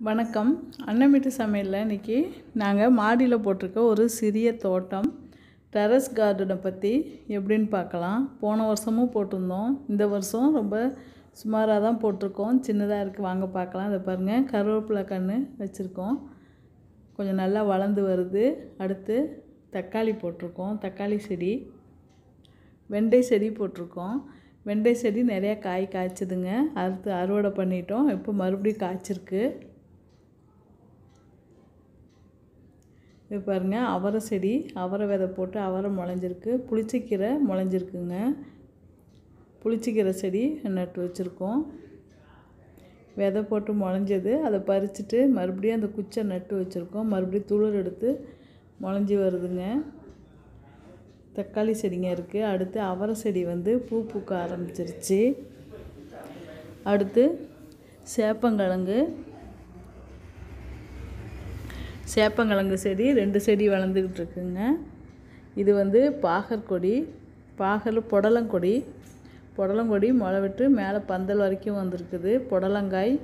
வணக்கம் அன்னமிட்டு சமையலில் இன்றைக்கி நாங்கள் மாடியில் போட்டிருக்க ஒரு சிறிய தோட்டம் டெரஸ் கார்டனை பற்றி எப்படின்னு பார்க்கலாம் போன வருஷமும் போட்டிருந்தோம் இந்த வருஷம் ரொம்ப சுமாராக தான் போட்டிருக்கோம் சின்னதாக இருக்குது வாங்க பார்க்கலாம் இதை பாருங்கள் கருவேப்பிலை கன்று வச்சுருக்கோம் கொஞ்சம் நல்லா வளர்ந்து வருது அடுத்து தக்காளி போட்டிருக்கோம் தக்காளி செடி வெண்டை செடி போட்டிருக்கோம் வெண்டை செடி நிறையா காய் காய்ச்சுதுங்க அடுத்து அறுவடை பண்ணிட்டோம் இப்போ மறுபடியும் காய்ச்சிருக்கு இது பாருங்கள் அவரை செடி அவரை விதை போட்டு அவரை முளைஞ்சிருக்கு புளிச்சக்கீரை முளைஞ்சிருக்குங்க புளிச்சக்கீரை செடி நட்டு வச்சுருக்கோம் விதை போட்டு முளைஞ்சது அதை பறிச்சுட்டு மறுபடியும் அந்த குச்சை நட்டு வச்சுருக்கோம் மறுபடியும் துளிர் எடுத்து முளைஞ்சி வருதுங்க தக்காளி செடிங்க இருக்குது அடுத்து அவரை செடி வந்து பூ பூக்க ஆரம்பிச்சிருச்சு அடுத்து சேப்பங்கிழங்கு சேப்பங்கிழங்கு செடி ரெண்டு செடி வளர்ந்துக்கிட்டு இருக்குங்க இது வந்து பாகற்கொடி பாகல் புடலங்கொடி புடலங்கொடி முளை விட்டு மேலே பந்தல் வரைக்கும் வந்திருக்குது புடலங்காய்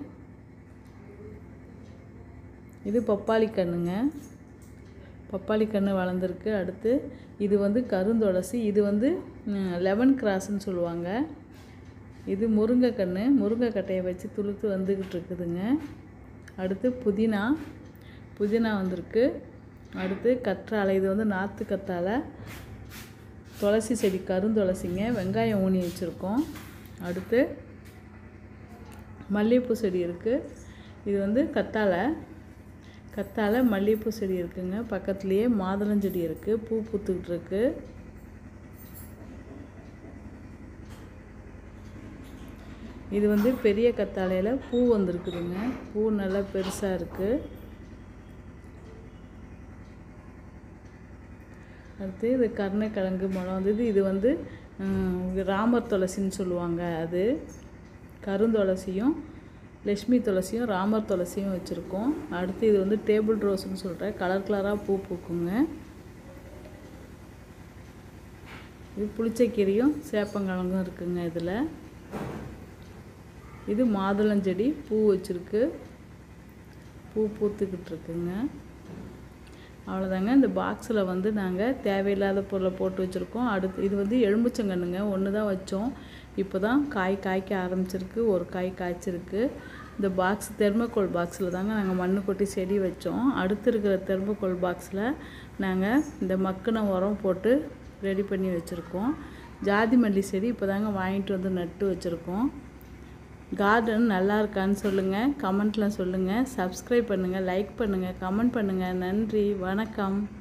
இது பப்பாளி கன்றுங்க பப்பாளி கன்று வளர்ந்துருக்கு அடுத்து இது வந்து கருந்துளசி இது வந்து லெமன் கிராஸ்ன்னு சொல்லுவாங்க இது முருங்கை கன்று முருங்கை கட்டையை வச்சு துளுத்து வந்துக்கிட்டு இருக்குதுங்க அடுத்து புதினா புதினா வந்திருக்கு அடுத்து கற்றாழை இது வந்து நாற்று கத்தாழை துளசி செடி கருந்துளசிங்க வெங்காயம் ஊனி வச்சுருக்கோம் அடுத்து மல்லிகைப்பூ செடி இருக்குது இது வந்து கத்தாழை கத்தாழை மல்லிகைப்பூ செடி இருக்குங்க பக்கத்துலேயே மாதுளஞ்செடி இருக்குது பூ பூத்துக்கிட்டு இருக்கு இது வந்து பெரிய கத்தாழையில் பூ வந்திருக்குதுங்க பூ நல்லா பெருசாக இருக்குது அடுத்து இது கருணைக்கிழங்கு மரம் வந்தது இது வந்து ராமர் துளசின்னு சொல்லுவாங்க அது கருந்துளசியும் லக்ஷ்மி துளசியும் ராமர் துளசியும் வச்சுருக்கோம் அடுத்து இது வந்து டேபிள் ரோஸ்னு சொல்கிறேன் கலர் கலராக பூ பூக்குங்க இது புளிச்சக்கீரையும் சேப்பங்கிழங்கும் இருக்குங்க இதில் இது மாதுளஞ்செடி பூ வச்சுருக்கு பூ பூத்துக்கிட்டு இருக்குங்க அவ்வளோதாங்க இந்த பாக்ஸில் வந்து நாங்கள் தேவையில்லாத பொருளை போட்டு வச்சுருக்கோம் அடுத்து இது வந்து எலும்புச்சங்கன்னுங்க ஒன்று தான் வச்சோம் இப்போ தான் காய் காய்க்க ஆரம்பிச்சிருக்கு ஒரு காய் காய்ச்சிருக்கு இந்த பாக்ஸ் தெர்மோகோல் பாக்ஸில் தாங்க நாங்கள் மண்ணு கொட்டி செடி வச்சோம் அடுத்து இருக்கிற தெர்மோகோல் பாக்ஸில் நாங்கள் இந்த மக்கின உரம் போட்டு ரெடி பண்ணி வச்சுருக்கோம் ஜாதி மல்லி செடி இப்போ தாங்க வாங்கிட்டு வந்து நட்டு வச்சுருக்கோம் கார்டன் நல்லா இருக்கான்னு சொல்லுங்கள் கமெண்ட்டில் சொல்லுங்கள் சப்ஸ்கிரைப் பண்ணுங்கள் லைக் பண்ணுங்கள் கமெண்ட் பண்ணுங்கள் நன்றி வணக்கம்